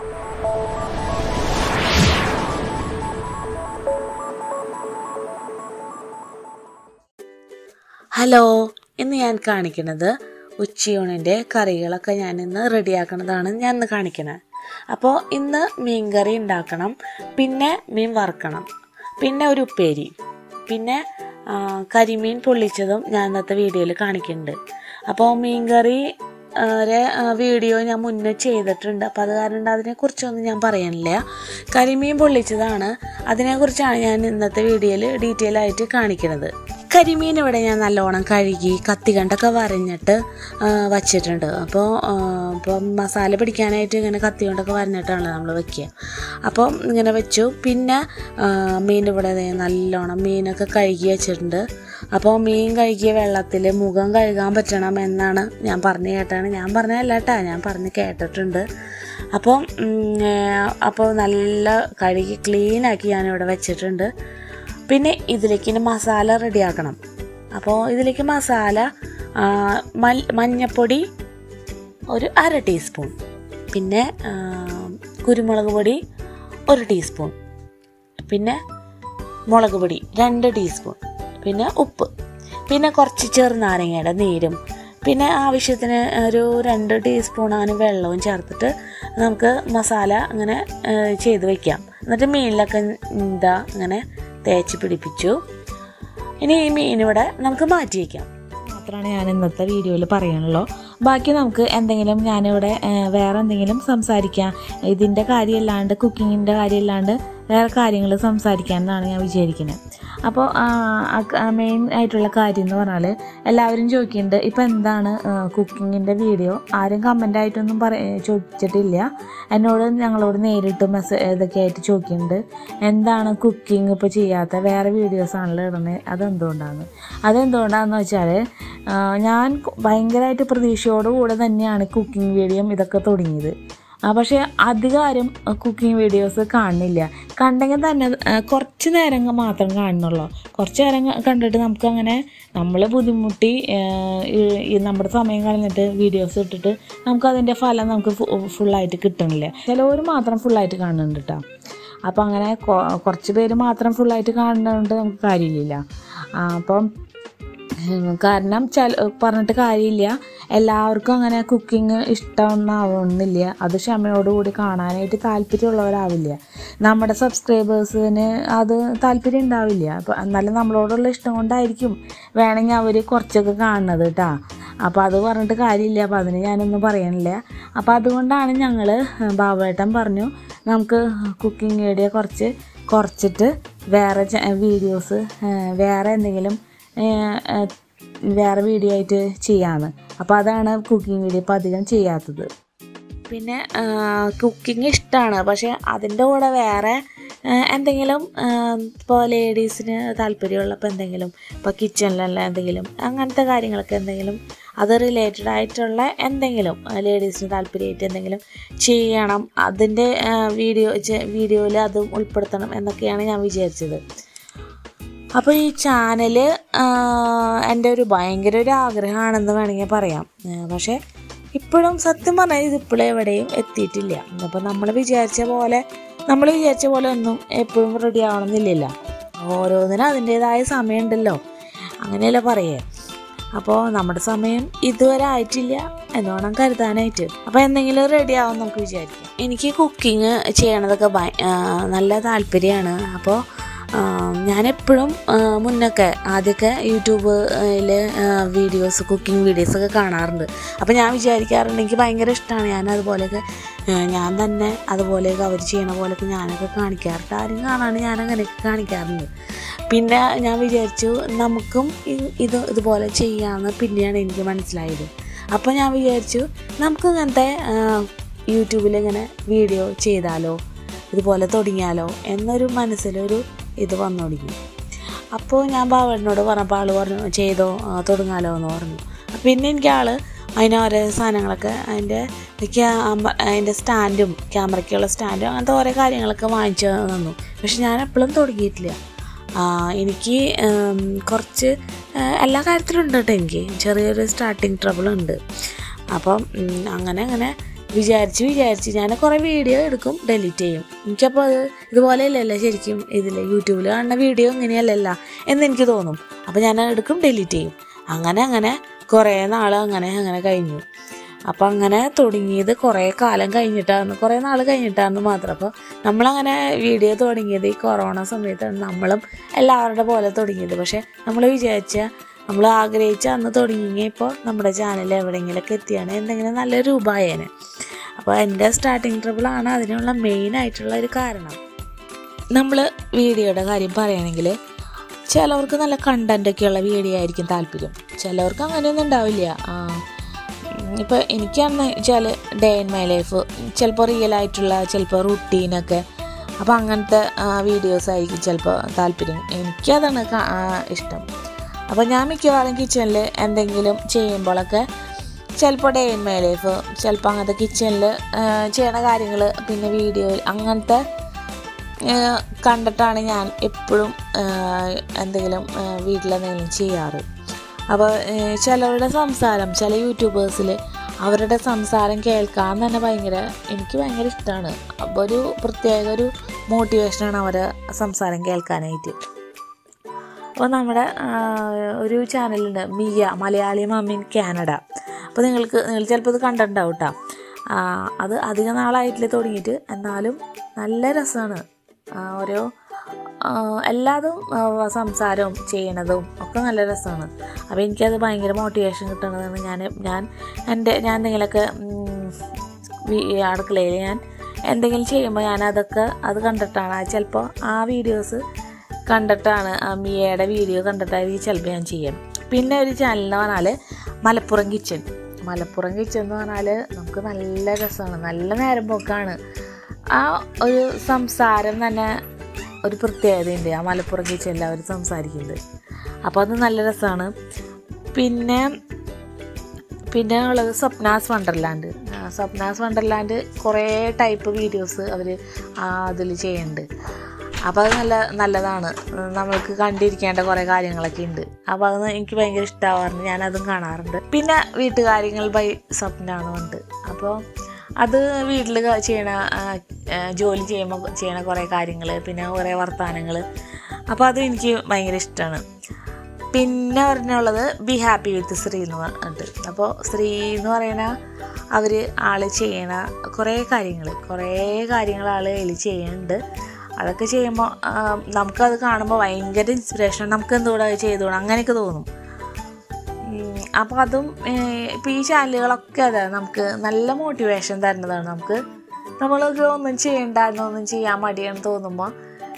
hello ഇന്ന് ഞാൻ കാണിക്കുന്നത് ഉച്ചയൂണിൻ്റെ കറികളൊക്കെ ഞാൻ ഇന്ന് റെഡിയാക്കണതാണ് ഞാൻ ഇന്ന് കാണിക്കുന്നത് അപ്പോൾ ഇന്ന് മീൻ കറി ഉണ്ടാക്കണം പിന്നെ മീൻ വറുക്കണം പിന്നെ ഒരു ഉപ്പേരി പിന്നെ ആ, കരിമീൻ പൊള്ളിച്ചതും ഞാൻ ഇന്നത്തെ വീഡിയോയിൽ കാണിക്കുന്നുണ്ട് അപ്പോൾ മീൻ കറി ആ, രെ, ആ, വീഡിയോ ഞാൻ മുന്നേ ചെയ്തിട്ടുണ്ട് അപ്പോൾ അത് കാരണം അതിനെക്കുറിച്ചൊന്നും ഞാൻ പറയാനില്ല കരിമീൻ പൊള്ളിച്ചതാണ് അതിനെക്കുറിച്ചാണ് ഞാൻ ഇന്നത്തെ വീഡിയോയിൽ ഡീറ്റെയിൽ ആയിട്ട് കാണിക്കുന്നത് കരിമീൻ ഇവിടെ ഞാൻ നല്ലോണം കഴുകി കത്തി കണ്ടൊക്കെ വരഞ്ഞിട്ട് ആ, വച്ചിട്ടുണ്ട് അപ്പോൾ ഇപ്പം മസാല പിടിക്കാനായിട്ട് ഇങ്ങനെ കത്തി കൊണ്ടൊക്കെ വരഞ്ഞിട്ടാണ് നമ്മൾ വെക്കുക അപ്പോൾ ഇങ്ങനെ വെച്ചു പിന്നെ ആ, മീൻ ഇവിടെ ദേ നല്ലോണം മീനൊക്കെ കഴുകി വെച്ചിട്ടുണ്ട് അപ്പോൾ മീൻ കഴുകിയ വെള്ളത്തിൽ മുഖം കഴുകാൻ പറ്റണം എന്നാണ് ഞാൻ പറഞ്ഞു കേട്ടാണ് ഞാൻ പറഞ്ഞതല്ല കേട്ടാ ഞാൻ പറഞ്ഞ് കേട്ടിട്ടുണ്ട് അപ്പം ഉം, ഏ, അപ്പോൾ നല്ല കഴുകി ക്ലീനാക്കി ഞാനിവിടെ വെച്ചിട്ടുണ്ട് പിന്നെ ഇതിലേക്ക് ഇനി മസാല റെഡിയാക്കണം അപ്പോൾ ഇതിലേക്ക് മസാല ആ, മൽ- മഞ്ഞപ്പൊടി ഒരു അര ടീസ്പൂൺ പിന്നെ ആ, കുരുമുളക് പൊടി ഒരു ടീസ്പൂൺ പിന്നെ മുളക് പൊടി രണ്ട് ടീസ്പൂൺ പിന്നെ ഉപ്പ് പിന്നെ കുറച്ച് ചെറുനാരങ്ങയുടെ നീരും പിന്നെ ആവശ്യത്തിന് ഒരു രണ്ട് ടീസ്പൂണാണ് വെള്ളവും ചേർത്തിട്ട് നമുക്ക് മസാല അങ്ങനെ ആ, ചെയ്ത് വയ്ക്കാം എന്നിട്ട് മീനിലൊക്കെ എന്താ ഇങ്ങനെ തേച്ച് പിടിപ്പിച്ചു ഇനി ഈ മീനിവിടെ നമുക്ക് മാറ്റി വയ്ക്കാം മാത്രമാണ് ഞാൻ ഇന്നത്തെ വീഡിയോയിൽ പറയാനുള്ളൂ ബാക്കി നമുക്ക് എന്തെങ്കിലും ഞാനിവിടെ ഏഹ്, വേറെ എന്തെങ്കിലും സംസാരിക്കാം ഇതിൻ്റെ കാര്യമല്ലാണ്ട് കുക്കിങ്ങിൻ്റെ കാര്യമല്ലാണ്ട് വേറെ കാര്യങ്ങൾ സംസാരിക്കാമെന്നാണ് ഞാൻ വിചാരിക്കുന്നത് അപ്പോൾ മെയിൻ ആയിട്ടുള്ള കാര്യം എന്ന് പറഞ്ഞാൽ എല്ലാവരും ചോദിക്കുന്നുണ്ട് ഇപ്പം എന്താണ് കുക്കിങ്ങിൻ്റെ വീഡിയോ ആരും കമൻ്റ് ആയിട്ടൊന്നും പറ ചോദിച്ചിട്ടില്ല എന്നോട് ഞങ്ങളോട് നേരിട്ട് മെസ്സേജ് ഇതൊക്കെ ആയിട്ട് ചോദിക്കുന്നുണ്ട് എന്താണ് കുക്കിംഗ് ഇപ്പോൾ ചെയ്യാത്ത വേറെ വീഡിയോസ് ആണല്ലോ ഇടുന്നത് അതെന്തുകൊണ്ടാണ് അതെന്തുകൊണ്ടാണെന്ന് വെച്ചാൽ ഞാൻ ഭയങ്കരമായിട്ട് പ്രതീക്ഷയോടുകൂടെ തന്നെയാണ് കുക്കിംഗ് വീഡിയോ ഇതൊക്കെ തുടങ്ങിയത് ആ, പക്ഷേ അധികാരം കുക്കിംഗ് വീഡിയോസ് കാണുന്നില്ല കണ്ടെങ്കിൽ തന്നെ ആ, കുറച്ച് നേരം മാത്രം കാണുന്നുള്ളൂ കുറച്ച് നേരം ക- കണ്ടിട്ട് നമുക്കങ്ങനെ നമ്മൾ ബുദ്ധിമുട്ടി ആ, ഈ- ഈ നമ്മുടെ സമയം കളഞ്ഞിട്ട് വീഡിയോസ് ഇട്ടിട്ട് നമുക്കതിൻ്റെ ഫലം നമുക്ക് ഫുള്ളായിട്ട് കിട്ടണില്ല ചിലവർ മാത്രം ഫുള്ളായിട്ട് കാണുന്നുണ്ട് കേട്ടോ അപ്പോൾ അങ്ങനെ കൊ- കുറച്ച് പേര് മാത്രം ഫുള്ളായിട്ട് കാണുന്നതുകൊണ്ട് നമുക്ക് കാര്യമില്ല ആ, അപ്പം ഉം, കാരണം ചില പറഞ്ഞിട്ട് കാര്യമില്ല എല്ലാവർക്കും അങ്ങനെ കുക്കിംഗ് ഇഷ്ടമൊന്നാവണമെന്നില്ല അത് ക്ഷമയോടുകൂടി കാണാനായിട്ട് താല്പര്യമുള്ളവരാവില്ല നമ്മുടെ സബ്സ്ക്രൈബേഴ്സിന് അത് താല്പര്യം ഉണ്ടാവില്ല അപ്പോൾ എന്നാലും നമ്മളോടുള്ള ഇഷ്ടം കൊണ്ടായിരിക്കും വേണമെങ്കിൽ അവർ കുറച്ചൊക്കെ കാണുന്നത് കേട്ടോ അപ്പോൾ അത് പറഞ്ഞിട്ട് കാര്യമില്ല അപ്പോൾ അതിന് ഞാനൊന്നും പറയണില്ല അപ്പോൾ അതുകൊണ്ടാണ് ഞങ്ങൾ ബാബേട്ടൻ പറഞ്ഞു നമുക്ക് കുക്കിംഗ് വീഡിയോ കുറച്ച് കുറച്ചിട്ട് വേറെ വീഡിയോസ് വേറെ എന്തെങ്കിലും ഏഹ്, ഏഹ്, വേറെ വീഡിയോ ആയിട്ട് ചെയ്യാമെന്ന് അപ്പോൾ അതാണ് കുക്കിംഗ് വീഡിയോ ഇപ്പോൾ അധികം ചെയ്യാത്തത് പിന്നെ കുക്കിംഗ് ഇഷ്ടമാണ് പക്ഷേ അതിൻ്റെ കൂടെ വേറെ ആ, എന്തെങ്കിലും ഇപ്പോൾ ലേഡീസിന് താല്പര്യമുള്ളപ്പോൾ എന്തെങ്കിലും ഇപ്പോൾ കിച്ചണിലുള്ള എന്തെങ്കിലും അങ്ങനത്തെ കാര്യങ്ങളൊക്കെ എന്തെങ്കിലും അത് റിലേറ്റഡ് ആയിട്ടുള്ള എന്തെങ്കിലും ലേഡീസിന് താല്പര്യമായിട്ട് എന്തെങ്കിലും ചെയ്യണം അതിൻ്റെ വീഡിയോ വീഡിയോയിൽ അതും ഉൾപ്പെടുത്തണം എന്നൊക്കെയാണ് ഞാൻ വിചാരിച്ചത് അപ്പോൾ ഈ ചാനൽ എൻ്റെ ഒരു ഭയങ്കര ഒരു ആഗ്രഹമാണെന്ന് വേണമെങ്കിൽ പറയാം ആ, പക്ഷേ ഇപ്പോഴും സത്യം പറഞ്ഞാൽ ഇത് ഇപ്പോഴും എവിടെയും എത്തിയിട്ടില്ല അപ്പോൾ നമ്മൾ വിചാരിച്ച പോലെ നമ്മൾ വിചാരിച്ച പോലെ ഒന്നും എപ്പോഴും റെഡി ആവണമെന്നില്ലല്ലോ ഓരോന്നിനും അതിൻ്റേതായ സമയമുണ്ടല്ലോ അങ്ങനെയല്ലേ പറയേ അപ്പോൾ നമ്മുടെ സമയം ഇതുവരെ ആയിട്ടില്ല എന്ന് വേണം കരുതാനായിട്ട് അപ്പോൾ എന്തെങ്കിലും റെഡി ആവും നമുക്ക് വിചാരിക്കാം എനിക്ക് കുക്കിംഗ് ചെയ്യണതൊക്കെ ഭയ- ആ, നല്ല താല്പര്യമാണ് അപ്പോൾ ഞാനെപ്പോഴും മുന്നൊക്കെ ആദ്യമൊക്കെ യൂട്യൂബിൽ വീഡിയോസ് കുക്കിംഗ് വീഡിയോസൊക്കെ കാണാറുണ്ട് അപ്പോൾ ഞാൻ വിചാരിക്കാറുണ്ട് എനിക്ക് ഭയങ്കര ഇഷ്ടമാണ് ഞാൻ അതുപോലെയൊക്കെ ആ, ഞാൻ തന്നെ അതുപോലെയൊക്കെ അവർ ചെയ്യണ പോലെയൊക്കെ ഞാനൊക്കെ കാണിക്കാറുണ്ട് ആരും കാണാണ്ട് ഞാൻ അങ്ങനെയൊക്കെ കാണിക്കാറുണ്ട് പിന്നെ ഞാൻ വിചാരിച്ചു നമുക്കും ഇ- ഇത് ഇതുപോലെ ചെയ്യാമെന്ന് പിന്നെയാണ് എനിക്ക് മനസ്സിലായത് അപ്പോൾ ഞാൻ വിചാരിച്ചു നമുക്ക് ഇങ്ങനത്തെ യൂട്യൂബിൽ ഇങ്ങനെ വീഡിയോ ചെയ്താലോ ഇതുപോലെ തുടങ്ങിയാലോ എന്നൊരു മനസ്സിലൊരു ഇത് വന്നു തുടങ്ങി അപ്പോൾ ഞാൻ ബാബേട്ടനോട് പറഞ്ഞപ്പോൾ ആൾ പറഞ്ഞു ചെയ്തോ ആ, തുടങ്ങാലോ എന്ന് പറഞ്ഞു പിന്നെ എനിക്ക് ആൾ അതിന് ഓരോ സാധനങ്ങളൊക്കെ അതിൻ്റെ ക്യാമ അതിൻ്റെ സ്റ്റാൻഡും ക്യാമറയ്ക്കുള്ള സ്റ്റാൻഡും അങ്ങനത്തെ ഓരോ കാര്യങ്ങളൊക്കെ വാങ്ങിച്ചു തന്നു പക്ഷെ ഞാൻ എപ്പോഴും തുടങ്ങിയിട്ടില്ല ആ, എനിക്ക് ഉം, കുറച്ച് ആ, എല്ലാ കാര്യത്തിലും ഉണ്ട് കേട്ടോ എനിക്ക് ചെറിയൊരു സ്റ്റാർട്ടിങ് ട്രബിൾ ഉണ്ട് അപ്പം ഉം, അങ്ങനെ അങ്ങനെ വിചാരിച്ച് വിചാരിച്ച് ഞാൻ കുറേ വീഡിയോ എടുക്കും ഡെലിറ്റ് ചെയ്യും എനിക്കപ്പോൾ അത് ഇതുപോലെയല്ലല്ലോ ശരിക്കും ഇതിൽ യൂട്യൂബിൽ കാണുന്ന വീഡിയോ ഇങ്ങനെയല്ലല്ല എന്ന് എനിക്ക് തോന്നും അപ്പോൾ ഞാൻ എടുക്കും ഡെലിറ്റ് ചെയ്യും അങ്ങനെ അങ്ങനെ കുറേ നാൾ അങ്ങനെ അങ്ങനെ കഴിഞ്ഞു അപ്പം അങ്ങനെ തുടങ്ങിയത് കുറേ കാലം കഴിഞ്ഞിട്ടാണ് കുറേ നാൾ കഴിഞ്ഞിട്ടാണ് മാത്രം അപ്പോൾ നമ്മളങ്ങനെ വീഡിയോ തുടങ്ങിയത് ഈ കൊറോണ സമയത്താണ് നമ്മളും എല്ലാവരുടെ പോലെ തുടങ്ങിയത് പക്ഷേ നമ്മൾ വിചാരിച്ച നമ്മൾ ആഗ്രഹിച്ച അന്ന് തുടങ്ങിയപ്പോൾ നമ്മുടെ ചാനൽ എവിടെയെങ്കിലുമൊക്കെ എത്തിയാണ് എന്തെങ്കിലും നല്ലൊരു രൂപമായേനെ അപ്പോൾ എൻ്റെ സ്റ്റാർട്ടിങ് ട്രബിളാണ് അതിനുള്ള മെയിൻ ആയിട്ടുള്ള ഒരു കാരണം നമ്മൾ വീഡിയോയുടെ കാര്യം പറയുകയാണെങ്കിൽ ചിലവർക്ക് നല്ല കണ്ടൻറ്റൊക്കെയുള്ള വീഡിയോ ആയിരിക്കും താല്പര്യം ചിലവർക്ക് അങ്ങനെയൊന്നും ഉണ്ടാവില്ല ഇപ്പോൾ എനിക്കാണെന്ന് വെച്ചാൽ ഡേ ഇൻ മൈ ലൈഫ് ചിലപ്പോൾ റിയൽ ആയിട്ടുള്ള ചിലപ്പോൾ റുട്ടീനൊക്കെ അപ്പോൾ അങ്ങനത്തെ വീഡിയോസ് ആയിരിക്കും ചിലപ്പോൾ താല്പര്യം എനിക്കതാണ് കാ- ആ, ഇഷ്ടം അപ്പോൾ ഞാൻ മിക്കവാറും കിച്ചണിൽ എന്തെങ്കിലും ചെയ്യുമ്പോഴൊക്കെ ചിലപ്പോൾ ഡേ ഇൻ മൈ ലൈഫ് ചിലപ്പോൾ അങ്ങനത്തെ കിച്ചണിൽ ചെയ്യണ കാര്യങ്ങൾ പിന്നെ വീഡിയോയിൽ അങ്ങനത്തെ ഏഹ് കണ്ടിട്ടാണ് ഞാൻ എപ്പോഴും ഏഹ് എന്തെങ്കിലും ഏഹ് വീട്ടിലെന്തെങ്കിലും ചെയ്യാറ് അപ്പോൾ ഏഹ് ചിലവരുടെ സംസാരം ചില യൂട്യൂബേഴ്സിൽ അവരുടെ സംസാരം കേൾക്കാൻ തന്നെ ഭയങ്കര എനിക്ക് ഭയങ്കര ഇഷ്ടമാണ് അപ്പോൾ ഒരു പ്രത്യേക ഒരു മോട്ടിവേഷനാണ് അവരെ സംസാരം കേൾക്കാനായിട്ട് അപ്പോൾ നമ്മുടെ ആ, ഒരു ചാനലുണ്ട് മിയ മലയാളി മമ്മീൻ കാനഡ അപ്പോൾ നിങ്ങൾക്ക് നിങ്ങൾ ചിലപ്പോൾ ഇത് കണ്ടിട്ടുണ്ടാവും കേട്ടോ അത് അധിക നാളായിട്ടില്ല തുടങ്ങിയിട്ട് എന്നാലും നല്ല രസമാണ് ഓരോ ആ, എല്ലാതും ആ, സംസാരവും ചെയ്യണതും ഒക്കെ നല്ല രസമാണ് അപ്പോൾ എനിക്കത് ഭയങ്കര മോട്ടിവേഷൻ കിട്ടുന്നതാണ് ഞാൻ ഞാൻ എൻ്റെ ഞാൻ എന്തെങ്കിലുമൊക്കെ ഉം, വീ- അടുക്കളയിൽ ഞാൻ എന്തെങ്കിലും ചെയ്യുമ്പോൾ ഞാൻ അതൊക്കെ അത് കണ്ടിട്ടാണ് ചിലപ്പോൾ ആ വീഡിയോസ് കണ്ടിട്ടാണ് ആ മിയയുടെ വീഡിയോ കണ്ടിട്ടായിരിക്കും ചിലപ്പോൾ ഞാൻ ചെയ്യാം പിന്നെ ഒരു ചാനൽ എന്ന് പറഞ്ഞാൽ മലപ്പുറം കിച്ചൺ മലപ്പുറം കിച്ചൺ എന്ന് പറഞ്ഞാൽ നമുക്ക് നല്ല രസമാണ് നല്ല നേരം പോക്കാണ് ആ ഒരു സംസാരം തന്നെ ഒരു പ്രത്യേകതയുണ്ട് ആ മലപ്പുറം കിച്ചണിൽ അവർ സംസാരിക്കുന്നത് അപ്പോൾ അത് നല്ല രസമാണ് പിന്നെ പിന്നെ ഉള്ളത് സ്വപ്നാസ് വണ്ടർലാൻഡ് ആ, സ്വപ്നാസ് വണ്ടർലാൻഡ് കുറേ ടൈപ്പ് വീഡിയോസ് അവർ അതിൽ ചെയ്യുന്നുണ്ട് അപ്പോൾ അത് നല്ല നല്ലതാണ് നമ്മൾക്ക് കണ്ടിരിക്കേണ്ട കുറേ കാര്യങ്ങളൊക്കെ ഉണ്ട് അപ്പോൾ അത് എനിക്ക് ഭയങ്കര ഇഷ്ടമാവാറുണ്ട് ഞാനതും കാണാറുണ്ട് പിന്നെ വീട്ടുകാര്യങ്ങൾ ബൈ സ്വപ്നാണ് ഉണ്ട് അപ്പോൾ അത് വീട്ടിൽ ചെയ്യണ ആ, ആ, ജോലി ചെയ്യുമ്പോൾ ചെയ്യണ കുറേ കാര്യങ്ങൾ പിന്നെ കുറേ വർത്തമാനങ്ങൾ അപ്പോൾ അത് എനിക്ക് ഭയങ്കര ഇഷ്ടമാണ് പിന്നെ പറഞ്ഞുള്ളത് ബി ഹാപ്പി വിത്ത് ശ്രീ എന്ന് പറഞ്ഞിട്ട് അപ്പോൾ ശ്രീ എന്ന് പറയുന്ന അവർ ആൾ ചെയ്യണ കുറേ കാര്യങ്ങൾ കുറേ കാര്യങ്ങൾ ആൾ അതിൽ ചെയ്യുന്നുണ്ട് അതൊക്കെ ചെയ്യുമ്പോൾ നമുക്കത് കാണുമ്പോൾ ഭയങ്കര ഇൻസ്പിറേഷൻ നമുക്ക് എന്തുകൂടെ അത് ചെയ്തുകൂടാ അങ്ങനെയൊക്കെ തോന്നും അപ്പോൾ അതും ഇപ്പോൾ ഈ ചാനലുകളൊക്കെ അതെ നമുക്ക് നല്ല മോട്ടിവേഷൻ തരുന്നതാണ് നമുക്ക് നമ്മളൊക്കെ ഒന്നും ചെയ്യണ്ടായിരുന്നു ഒന്നും ചെയ്യാൻ മടിയാണെന്ന് തോന്നുമ്പോൾ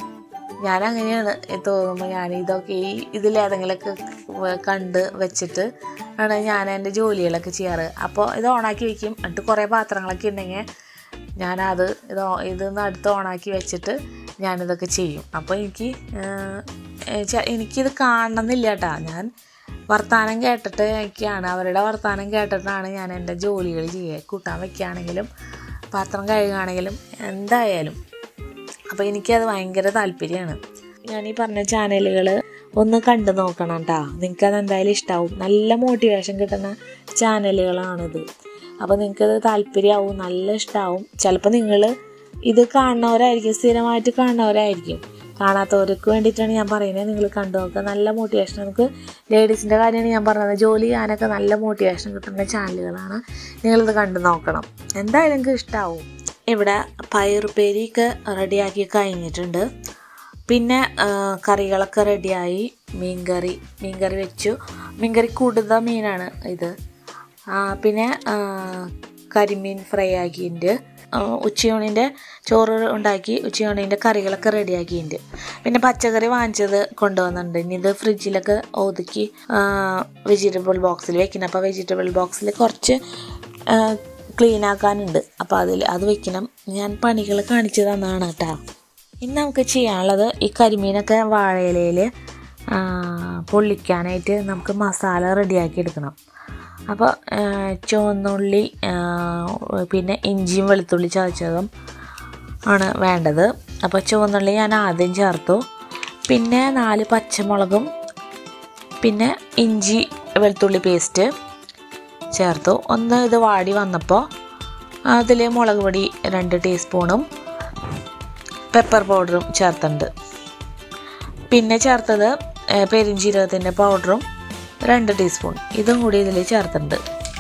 ഞാൻ അങ്ങനെയാണ് തോന്നുമ്പോൾ ഞാൻ ഇതൊക്കെ ഈ ഇതിലേതെങ്കിലുമൊക്കെ വ- കണ്ട് വെച്ചിട്ട് ആണ് ഞാൻ എൻ്റെ ജോലികളൊക്കെ ചെയ്യാറ് അപ്പോൾ ഇത് ഓണാക്കി വെക്കും എന്നിട്ട് കുറേ പാത്രങ്ങളൊക്കെ ഉണ്ടെങ്കിൽ ഞാനത് ഇത് ഓ- ഇതൊന്ന് അടുത്ത് ഓണാക്കി വെച്ചിട്ട് ഞാനിതൊക്കെ ചെയ്യും അപ്പോൾ എനിക്ക് ഏഹ്, ഏഹ്, ചെ- എനിക്കിത് കാണണമെന്നില്ല കേട്ടാ ഞാൻ വർത്തമാനം കേട്ടിട്ട് ഒക്കെയാണ് അവരുടെ വർത്തമാനം കേട്ടിട്ടാണ് ഞാൻ എൻ്റെ ജോലികൾ ചെയ്യുക കൂട്ടാൻ വയ്ക്കുകയാണെങ്കിലും പാത്രം കഴുകുകയാണെങ്കിലും എന്തായാലും അപ്പോൾ എനിക്കത് ഭയങ്കര താല്പര്യമാണ് ഞാൻ ഈ പറഞ്ഞ ചാനലുകൾ ഒന്ന് കണ്ടു നോക്കണം കേട്ടോ നിങ്ങൾക്കത് എന്തായാലും ഇഷ്ടാവും നല്ല മോട്ടിവേഷൻ കിട്ടുന്ന ചാനലുകളാണിത് അപ്പോൾ നിങ്ങൾക്കത് താല്പര്യമാവും നല്ല ഇഷ്ടമാവും ചിലപ്പോൾ നിങ്ങൾ ഇത് കാണുന്നവരായിരിക്കും സ്ഥിരമായിട്ട് കാണുന്നവരായിരിക്കും കാണാത്തവർക്ക് വേണ്ടിയിട്ടാണ് ഞാൻ പറയുന്നത് നിങ്ങൾ കണ്ടു നോക്കുക നല്ല മോട്ടിവേഷൻ നമുക്ക് ലേഡീസിൻ്റെ കാര്യമാണ് ഞാൻ പറഞ്ഞത് ജോലി ചെയ്യാനൊക്കെ നല്ല മോട്ടിവേഷൻ കിട്ടുന്ന ചാനലുകളാണ് നിങ്ങളിത് കണ്ടു നോക്കണം എന്തായാലും നിങ്ങൾക്ക് ഇഷ്ടമാവും ഇവിടെ പയറുപ്പേരിയൊക്കെ റെഡിയാക്കി കഴിഞ്ഞിട്ടുണ്ട് പിന്നെ ആ, കറികളൊക്കെ റെഡിയായി മീൻകറി മീൻകറി വെച്ചു മീൻകറി കൂടുതൽ മീനാണ് ഇത് ആ, പിന്നെ ആ, കരിമീൻ ഫ്രൈ ആക്കിയിട്ടുണ്ട് ആ, ഉച്ചയൂണിൻ്റെ ചോറ് ഉണ്ടാക്കി ഉച്ചയൂണിൻ്റെ കറികളൊക്കെ റെഡിയാക്കിയിട്ടുണ്ട് പിന്നെ പച്ചക്കറി വാങ്ങിച്ചത് കൊണ്ടുവന്നിട്ടുണ്ട് ഇനി ഇത് ഫ്രിഡ്ജിലൊക്കെ ഒതുക്കി വെജിറ്റബിൾ ബോക്സിൽ വെക്കണം അപ്പോൾ വെജിറ്റബിൾ ബോക്സിൽ കുറച്ച് ക്ലീൻ ആക്കാനുണ്ട് അപ്പോൾ അതിൽ അത് വെക്കണം ഞാൻ പണികൾ കാണിച്ചു തന്നതാണ് കേട്ടോ ഇനി നമുക്ക് ചെയ്യാനുള്ളത് ഈ കരിമീനൊക്കെ വാഴയിലയിൽ പൊള്ളിക്കാനായിട്ട് നമുക്ക് മസാല റെഡിയാക്കി എടുക്കണം അപ്പോൾ ചുവന്നുള്ളി ആ, പിന്നെ ഇഞ്ചിയും വെളുത്തുള്ളി ചതച്ചതും ആണ് വേണ്ടത് അപ്പോൾ ചുവന്നുള്ളി ഞാൻ ആദ്യം ചേർത്തു പിന്നെ നാല് പച്ചമുളകും പിന്നെ ഇഞ്ചി വെളുത്തുള്ളി പേസ്റ്റ് ചേർത്തു ഒന്ന് ഇത് വാടി വന്നപ്പോൾ അതിൽ മുളക് പൊടി രണ്ട് ടീസ്പൂണും പെപ്പർ പൗഡറും ചേർത്തുണ്ട് പിന്നെ ചേർത്തത് ഏ, പെരിഞ്ജീരകത്തിൻ്റെ പൗഡറും രണ്ട് ടീസ്പൂൺ ഇതും കൂടി ഇതിൽ ചേർത്തിട്ടുണ്ട്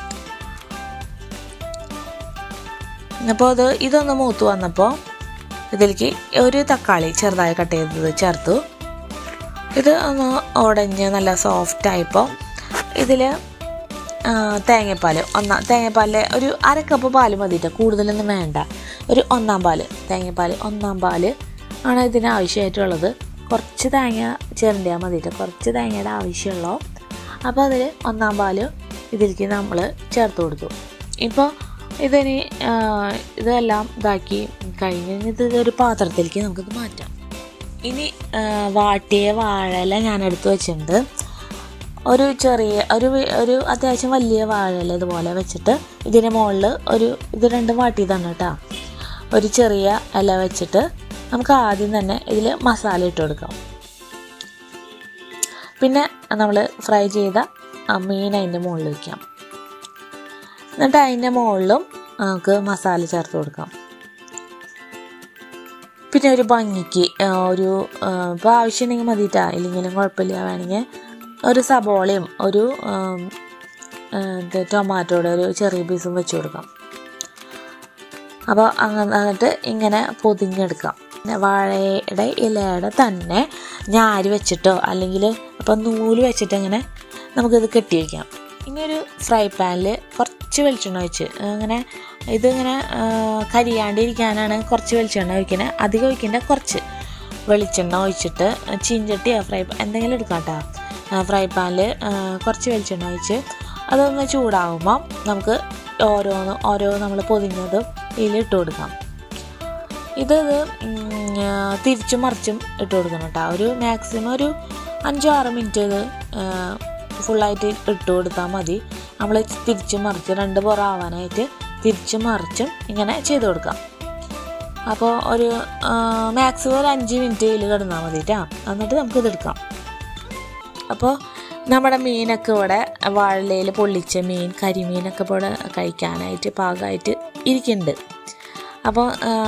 അപ്പോൾ അത് ഇതൊന്ന് മൂത്ത് വന്നപ്പോൾ ഇതിലേക്ക് ഒരു തക്കാളി ചെറുതായി കട്ട് ചെയ്തത് ചേർത്തു ഇത് ഒന്ന് ഉടഞ്ഞ് നല്ല സോഫ്റ്റ് ആയപ്പോൾ ഇതിൽ തേങ്ങാപ്പാൽ ഒന്നാം തേങ്ങാപ്പാലിൽ ഒരു അര കപ്പ് പാൽ മതിയിട്ട് കൂടുതലൊന്നും വേണ്ട ഒരു ഒന്നാം പാൽ തേങ്ങാപ്പാൽ ഒന്നാം പാൽ ആണ് ഇതിന് ആവശ്യമായിട്ടുള്ളത് കുറച്ച് തേങ്ങ ചിരണ്ടിയാൽ മതിയിട്ട് കുറച്ച് തേങ്ങയുടെ ആവശ്യമുള്ളൂ അപ്പോൾ അതിൽ ഒന്നാം പാൽ ഇതിലേക്ക് നമ്മൾ ചേർത്ത് കൊടുത്തു ഇപ്പോൾ ഇതിന് ആ, ഇതെല്ലാം ഇതാക്കി കഴിഞ്ഞ് ഇത് ഒരു പാത്രത്തിലേക്ക് നമുക്കിത് മാറ്റാം ഇനി ആ, വാട്ടിയ വാഴയില ഞാൻ എടുത്ത് വെച്ചിട്ടുണ്ട് ഒരു ചെറിയ ഒരു വി- ഒരു അത്യാവശ്യം വലിയ വാഴയില ഇതുപോലെ വെച്ചിട്ട് ഇതിന് മുകളിൽ ഒരു ഇത് രണ്ടും വാട്ടിയതാണ് കേട്ടോ ഒരു ചെറിയ ഇല വെച്ചിട്ട് നമുക്ക് ആദ്യം തന്നെ ഇതിൽ മസാല ഇട്ട് കൊടുക്കാം പിന്നെ നമ്മൾ ഫ്രൈ ചെയ്ത ആ മീൻ അതിൻ്റെ മുകളിൽ വയ്ക്കാം എന്നിട്ട് അതിൻ്റെ മുകളിലും നമുക്ക് മസാല ചേർത്ത് കൊടുക്കാം പിന്നെ ഒരു ഭംഗിക്ക് ആ, ഒരു ഇപ്പോൾ ആവശ്യമുണ്ടെങ്കിൽ മതിയിട്ടാ ഇല്ലെങ്കിലും കുഴപ്പമില്ല വേണമെങ്കിൽ ഒരു സബോളയും ഒരു ആം, ആ, ഇത് ടൊമാറ്റോയുടെ ഒരു ചെറിയ പീസും വെച്ച് കൊടുക്കാം അപ്പോൾ അങ്ങനെ എന്നിട്ട് ഇങ്ങനെ പൊതിഞ്ഞെടുക്കാം പിന്നെ വാഴയുടെ ഇലയുടെ തന്നെ ഞാര് വെച്ചിട്ടോ അല്ലെങ്കിൽ ഇപ്പം നൂല് വെച്ചിട്ട് ഇങ്ങനെ നമുക്കിത് കെട്ടി വയ്ക്കാം ഇനി ഒരു ഫ്രൈ പാനിൽ കുറച്ച് വെളിച്ചെണ്ണ ഒഴിച്ച് അങ്ങനെ ഇതിങ്ങനെ ആ, കരിയാണ്ടിരിക്കാനാണ് കുറച്ച് വെളിച്ചെണ്ണ ഒഴിക്കുന്നത് അധികം ഒഴിക്കേണ്ട കുറച്ച് വെളിച്ചെണ്ണ ഒഴിച്ചിട്ട് ചീഞ്ചട്ടിയോ ഫ്രൈ എന്തെങ്കിലും എടുക്കാം കേട്ടോ ഫ്രൈ പാനിൽ കുറച്ച് വെളിച്ചെണ്ണ ഒഴിച്ച് അതൊന്ന് ചൂടാകുമ്പോൾ നമുക്ക് ഓരോന്ന് ഓരോ നമ്മൾ പൊതിഞ്ഞതും ഇതിൽ ഇട്ട് കൊടുക്കാം ഇത് ഇത് ഉം, ആ, തിരിച്ചും മറിച്ചും ഇട്ട് കൊടുക്കണം കേട്ടോ ഒരു മാക്സിമം ഒരു അഞ്ചോ ആറ് മിനിറ്റ് ഇത് ഫുള്ളായിട്ട് ഇട്ട് കൊടുത്താൽ മതി നമ്മൾ തിരിച്ചും മറിച്ച് രണ്ട് പുറം ആവാനായിട്ട് തിരിച്ചും മറിച്ചും ഇങ്ങനെ ചെയ്ത് കൊടുക്കാം അപ്പോൾ ഒരു മാക്സിമം ഒരു അഞ്ച് മിനിറ്റ് ഇതിൽ കിടന്നാൽ മതി കേട്ടോ എന്നിട്ട് നമുക്കിത് എടുക്കാം അപ്പോൾ നമ്മുടെ മീനൊക്കെ ഇവിടെ വാഴലയിൽ പൊള്ളിച്ച മീൻ കരിമീനൊക്കെ ഇവിടെ കഴിക്കാനായിട്ട് പാകമായിട്ട് ഇരിക്കുന്നുണ്ട് അപ്പോൾ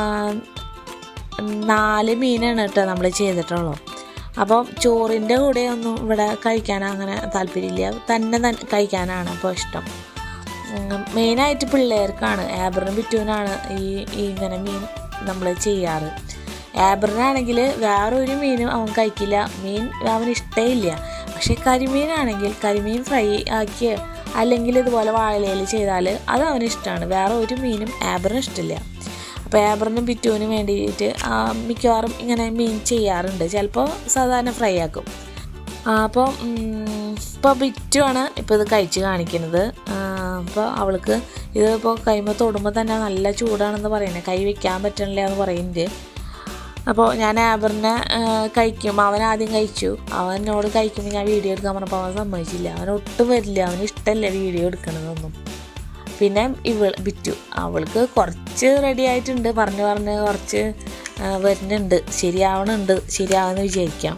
നാല് മീനാണ് കേട്ടോ നമ്മൾ ചെയ്തിട്ടുള്ളൂ അപ്പം ചോറിൻ്റെ കൂടെ ഒന്നും ഇവിടെ കഴിക്കാൻ അങ്ങനെ താല്പര്യമില്ല തന്നെ തന്നെ കഴിക്കാനാണ് അപ്പോൾ ഇഷ്ടം ഉം, മെയിനായിട്ട് പിള്ളേർക്കാണ് ആബറിനും ബിറ്റുവിനാണ് ഈ ഈ ഇങ്ങനെ മീൻ നമ്മൾ ചെയ്യാറ് ആബറിനാണെങ്കിൽ വേറൊരു മീനും അവൻ കഴിക്കില്ല മീൻ അവന് ഇഷ്ടമില്ല പക്ഷേ കരിമീനാണെങ്കിൽ കരിമീൻ ഫ്രൈ ആക്കിയ അല്ലെങ്കിൽ ഇതുപോലെ വാഴയിലയിൽ ചെയ്താൽ അത് അവന് ഇഷ്ടമാണ് വേറെ ഒരു മീനും ആബറിന് ഇഷ്ടമില്ല അപ്പോൾ ആബറിനും ബിറ്റുവിനും വേണ്ടിയിട്ട് ആ, മിക്കവാറും ഇങ്ങനെ മീൻ ചെയ്യാറുണ്ട് ചിലപ്പോൾ സാധാരണ ഫ്രൈ ആക്കും ആ, അപ്പോൾ ഇപ്പോൾ ബിറ്റുവാണ് ഇപ്പോൾ ഇത് കഴിച്ച് കാണിക്കുന്നത് അപ്പോൾ അവൾക്ക് ഇത് ഇപ്പോൾ കൈമ തൊടുമ്പോൾ തന്നെ നല്ല ചൂടാണെന്ന് പറയുന്നത് കൈ വെക്കാൻ പറ്റണില്ല എന്ന് പറയുന്നുണ്ട് അപ്പോൾ ഞാൻ ആബറിനെ കഴിക്കും അവൻ ആദ്യം കഴിച്ചു അവൻ എന്നോട് കഴിക്കുമ്പോൾ ഞാൻ വീഡിയോ എടുക്കാൻ പറഞ്ഞപ്പോൾ അവൻ സമ്മതിച്ചില്ല അവൻ ഒട്ടും വരില്ല അവന് ഇഷ്ടമല്ല വീഡിയോ എടുക്കണതൊന്നും പിന്നെ ഇവൾ ബിറ്റു അവൾക്ക് കുറച്ച് റെഡി ആയിട്ടുണ്ട് പറഞ്ഞ് പറഞ്ഞ് കുറച്ച് ആ, വരുന്നുണ്ട് ശരിയാവണുണ്ട് ശരിയാവുമെന്ന് വിചാരിക്കാം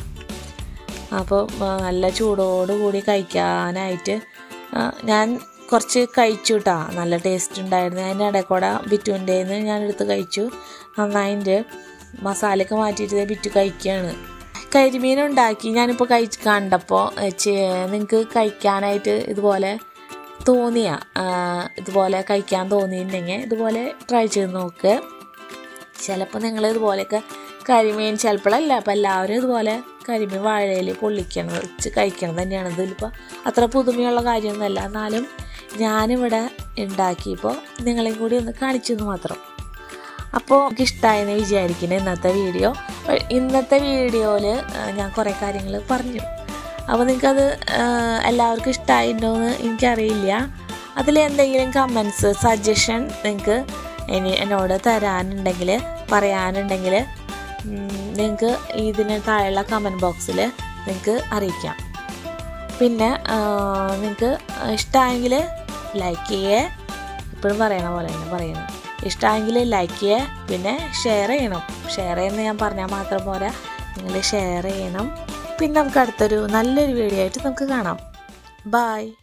അപ്പോൾ ആ, നല്ല ചൂടോടുകൂടി കഴിക്കാനായിട്ട് ആ, ഞാൻ കുറച്ച് കഴിച്ചു കേട്ടോ നല്ല ടേസ്റ്റ് ഉണ്ടായിരുന്നു അതിൻ്റെ ഇടയ്ക്കൂടെ ബിറ്റുവിൻ്റെ ഞാൻ എടുത്ത് കഴിച്ചു നന്നായിൻ്റെ മസാലയൊക്കെ മാറ്റിയിട്ട് ദേ ബിറ്റു കഴിക്കുകയാണ് കരിമീൻ ഉണ്ടാക്കി ഞാനിപ്പോൾ കഴിച്ച് കണ്ടപ്പോൾ നിങ്ങൾക്ക് കഴിക്കാനായിട്ട് ഇതുപോലെ തോന്നിയ ആ, ഇതുപോലെ കഴിക്കാൻ തോന്നിയിട്ടുണ്ടെങ്കിൽ ഇതുപോലെ ട്രൈ ചെയ്ത് നോക്ക് ചിലപ്പോൾ നിങ്ങൾ ഇതുപോലെയൊക്കെ കരിമീൻ ചിലപ്പോഴല്ല അപ്പം എല്ലാവരും ഇതുപോലെ കരിമീൻ വാഴയിൽ പൊള്ളിക്കണത് വെച്ച് കഴിക്കണത് തന്നെയാണ് ഇതിലിപ്പോൾ അത്ര പുതുമയുള്ള കാര്യമൊന്നുമല്ല എന്നാലും ഞാനിവിടെ ഉണ്ടാക്കിയപ്പോൾ നിങ്ങളെയും കൂടി ഒന്ന് കാണിച്ചെന്ന് മാത്രം അപ്പോൾ എനിക്ക് ഇഷ്ടമായെന്ന് വിചാരിക്കുന്നു ഇന്നത്തെ വീഡിയോ ഇന്നത്തെ വീഡിയോയിൽ ഞാൻ കുറേ കാര്യങ്ങൾ പറഞ്ഞു അപ്പോൾ നിങ്ങൾക്കത് എല്ലാവർക്കും ഇഷ്ടമായിട്ടുണ്ടോയെന്ന് എനിക്കറിയില്ല അതിൽ എന്തെങ്കിലും കമൻസ് സജഷൻ നിങ്ങൾക്ക് ഇനി എന്നോട് തരാനുണ്ടെങ്കിൽ പറയാനുണ്ടെങ്കിൽ നിങ്ങൾക്ക് ഇതിന് താഴെയുള്ള കമൻറ്റ് ബോക്സിൽ നിങ്ങൾക്ക് അറിയിക്കാം പിന്നെ നിങ്ങൾക്ക് ഇഷ്ടമായെങ്കിൽ ലൈക്ക് ചെയ്യേ ഇപ്പോഴും പറയണ പോലെ തന്നെ പറയണം ഇഷ്ടമായെങ്കിൽ ലൈക്ക് ചെയ്യേ പിന്നെ ഷെയർ ചെയ്യണം ഷെയർ ചെയ്യുന്ന ഞാൻ പറഞ്ഞാൽ മാത്രം പോരാ നിങ്ങൾ ഷെയർ ചെയ്യണം പിന്നെ നമുക്ക് അടുത്തൊരു നല്ലൊരു വീഡിയോ ആയിട്ട് നമുക്ക് കാണാം ബായ്